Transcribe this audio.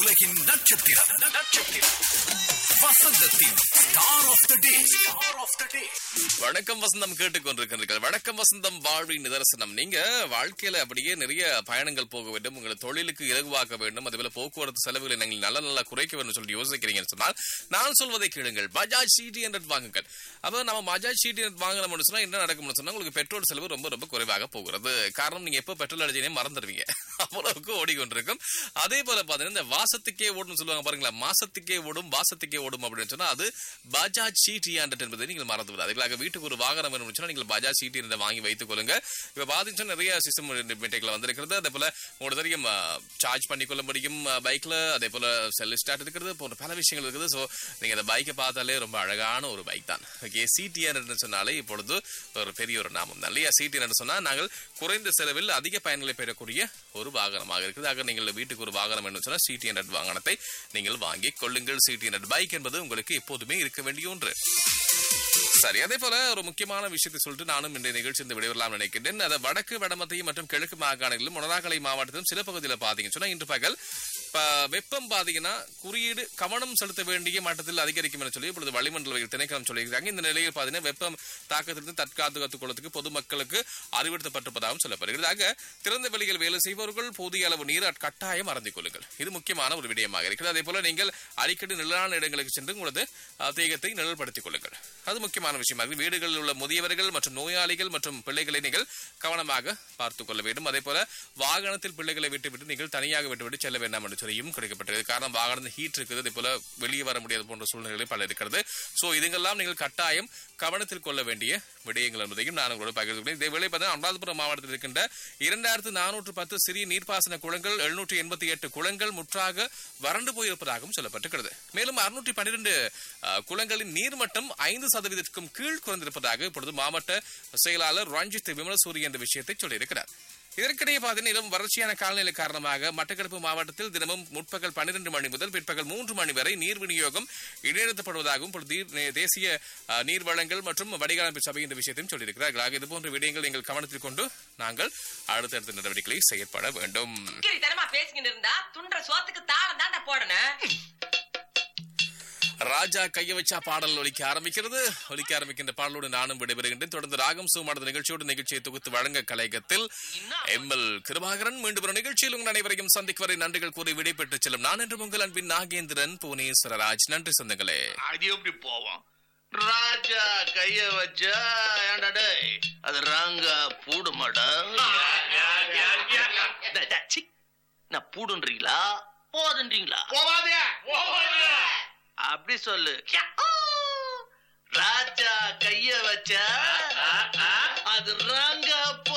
உலகின் நட்சத்திரம் நட்சத்திரம் வசந்தத்தின் star of the day star of the day வணக்கம் வசந்தம் கேட்டுக்கொண்டிருக்கிறீர்கள் வணக்கம் வசந்தம் வாழ்வின் நிதர்சனம் நீங்க வாழ்க்கையில அப்படியே நிறைய பயணங்கள் போக வேண்டும் உங்களை தொழிலுக்கு இலகுவாக்க வேண்டும் அதேபோல போக்குவரத்து செலவுகளை நீங்கள் நல்ல நல்லா குறைக்க வேண்டும் சொல்லி யோசிக்கிறீங்கன்னு சொன்னால் நான் சொல்வதை கேளுங்கள் பஜாஜ் சிடி ஹண்ட்ரட் வாங்குங்கள் அப்ப நம்ம பஜாஜ் சிடி ஹண்ட்ரட் வாங்கணும்னு சொன்னா என்ன நடக்கும்னு சொன்னா உங்களுக்கு பெட்ரோல் செலவு ரொம்ப ரொம்ப குறைவாக போகிறது காரணம் நீங்க எப்போ பெட்ரோல் அடிச்சனே மறந்துடுவீங்க அவ்வளவுக்கு ஓடிக்கொண்டிருக்கும் அதே போல பாத்தீங்கன்னா இந்த வாசத்துக்கே ஓடும் சொல்லுவாங்க பாருங்களா மாசத்துக்கே ஓடும் வாசத்துக்கே ஓடும் அப்படின்னு சொன்னா அது பஜாஜ் சிடி ஹண்ட்ரட் என்பதை நீங்கள் மறந்து விடாது அதுக்காக வீட்டுக்கு ஒரு வாகனம் வேணும்னு சொன்னா நீங்கள் பஜாஜ் சிடி ஹண்ட்ரட் வாங்கி வைத்துக் கொள்ளுங்க இப்ப பாத்தீங்கன்னா நிறைய சிஸ்டம் மீட்டேக்ல வந்திருக்கிறது அதே போல உங்களுக்கு தெரியும் சார்ஜ் பண்ணிக்கொள்ள முடியும் பைக்ல அதே போல செல் ஸ்டார்ட் இருக்கிறது போன்ற பல விஷயங்கள் இருக்குது ஸோ நீங்க அந்த பைக்கை பார்த்தாலே ரொம்ப அழகான ஒரு பைக் தான் ஓகே சிடி ஹண்ட்ரட் சொன்னாலே இப்பொழுது ஒரு பெரிய ஒரு நாமம் தான் இல்லையா சிடி ஹண்ட்ரட் சொன்னா நாங்கள் குறைந்த செலவில் அதிக பயன்களை பெறக்கூடிய ஒரு வாகனமாக இருக்குது ஆக நீங்கள் வீட்டுக்கு ஒரு வாகனம் என்று சொன்னால் சிடி ஹண்ட்ரட் வாகனத்தை நீங்கள் வாங்கி கொள்ளுங்கள் சிடி ஹண்ட்ரட் பைக் என்பது உங்களுக்கு எப்போதுமே இருக்க வேண்டிய ஒன்று சரி அதே போல ஒரு முக்கியமான விஷயத்தை சொல்லிட்டு நானும் இன்றைய நிகழ்ச்சி இந்த விடைபெறலாம் நினைக்கின்றேன் அதை வடக்கு வடமத்திய மற்றும் கிழக்கு மாகாணங்களிலும் மொனராகலை மாவட்டத்திலும் சில பகுதியில் பாத்தீங்கன்னு சொன்னா இன்று பகல் ப- வெப்பம் பாத்தீங்கன்னா குறியீடு கவனம் செலுத்த வேண்டிய மட்டத்தில் அதிகரிக்கும் என சொல்லி இப்பொழுது வளிமண்டல திணைக்களம் சொல்லியிருக்காங்க இந்த நிலையில் பாத்தீங்கன்னா வெப்பம் தாக்கத்திலிருந்து தற்காத்துக் கொள்வதற்கு பொதுமக்களுக்கு அறிவுறுத்தப்பட்டிருப்பதாகவும் சொல்லப்படுகிறது ஆக திறந்த வெளியில் வேலை செய்பவர்கள் போதிய அளவு நீர் கட்டாயம் அறந்திக் கொள்ளுங்கள் இது முக்கியமான ஒரு விடயமாக இருக்கிறது அதே போல நீங்கள் அடிக்கடி நிழலான இடங்களுக்கு சென்று உங்களது அஹ், தேகத்தை நிழல்படுத்திக் கொள்ளுங்கள் அது முக்கியமான விஷயமாக இருக்குது. வீடுகளில் உள்ள முதியவர்கள் மற்றும் நோயாளிகள் மற்றும் பிள்ளைகளை நீங்கள் கவனமாக பார்த்துக் கொள்ள வேண்டும் அதே போல வாகனத்தில் பிள்ளைகளை விட்டுவிட்டு நீங்கள் தனியாக விட்டுவிட்டு செல்ல வேண்டாம் என்று சொல்லியும் கிடைக்கப்பட்டது காரணம் வாகனத்தில் ஹீட் இருக்குது அதே போல வெளியே வர முடியாத போன்ற சூழ்நிலை பல இருக்கிறது சோ இதுங்கெல்லாம் நீங்கள் கட்டாயம் கவனத்தில் கொள்ள வேண்டிய விடயங்கள் என்பதையும் நான் உங்களோட பகிர்ந்து கொள்கிறேன் இதே வேளை பார்த்தா அனுராதபுரம் மாவட்டத்தில் இருக்கின்ற இரண்டாயிரத்து நானூற்று பத்து சிறிய நீர்ப்பாசன குளங்கள் எழுநூற்றி எண்பத்தி எட்டு குளங்கள் முற்றாக வறண்டு போயிருப்பதாகவும் சொல்லப்பட்டிருக்கிறது மேலும் அறுநூற்றி பன்னிரண்டு குளங்களின் நீர்மட்டம் ஐந்து சதவீதத்திற்கும் கீழ் குறைந்திருப்பதாக இப்பொழுது மாவட்ட செயலாளர் ரஞ்சித் விமலசூரி என்ற விஷயத்தை சொல்லியிருக்கிறார் இதற்கிடையே பார்த்தீங்கன்னா இளம் வறட்சியான காலநிலை காரணமாக மட்டக்களப்பு மாவட்டத்தில் தினமும் முற்பகல் பன்னிரண்டு மணி முதல் பிற்பகல் மூன்று மணி வரை நீர் விநியோகம் இடைநிறுத்தப்படுவதாகவும் இப்பொழுது நீர் நே- தேசிய அஹ், நீர் வளங்கள் மற்றும் வடிகாலமைப்பு சபை இந்த விஷயத்தையும் சொல்லியிருக்கிறார்கள் ஆக இதுபோன்ற விடயங்கள் நீங்கள் கவனத்தில் கொண்டு நாங்கள் அடுத்தடுத்த நடவடிக்கைகளை செயற்பட வேண்டும் தனமா பேசிக்கிட்டு இருந்தா துண்ட சோத்துக்கு தாளம் தாண்டா போடணும் ராஜா கைய வச்சா பாடல் ஒலிக்க ஆரம்பிக்கிறது ஒலிக்க ஆரம்பிக்கின்ற பாடலோடு நானும் விடைபெறுகின்றேன் தொடர்ந்து ராகம் சுமாரத நிகழ்ச்சியோடு நிகழ்ச்சியை தொகுத்து வழங்க கலையகத்தில் எம்எல் கிருபாகரன் மீண்டும் ஒரு நிகழ்ச்சியில் உங்கள் அனைவரையும் சந்திக்கு வரை நன்றிகள் கூறி விடைபெற்று செல்லும் நான் என்று உங்கள் அன்பின் நாகேந்திரன் புவனேஸ்வரராஜ் நன்றி சொந்தங்களே அது எப்படி போவோம் ராஜா கைய வச்சா ஏன்டா டேய் அது ராங்கா பூடுமாடா டேய், டேய், சீ. நான் பூடுன்றீங்களா போதுன்றீங்களா அப்படி சொல்லு ராஜா கைய வச்சா அது ராங்கா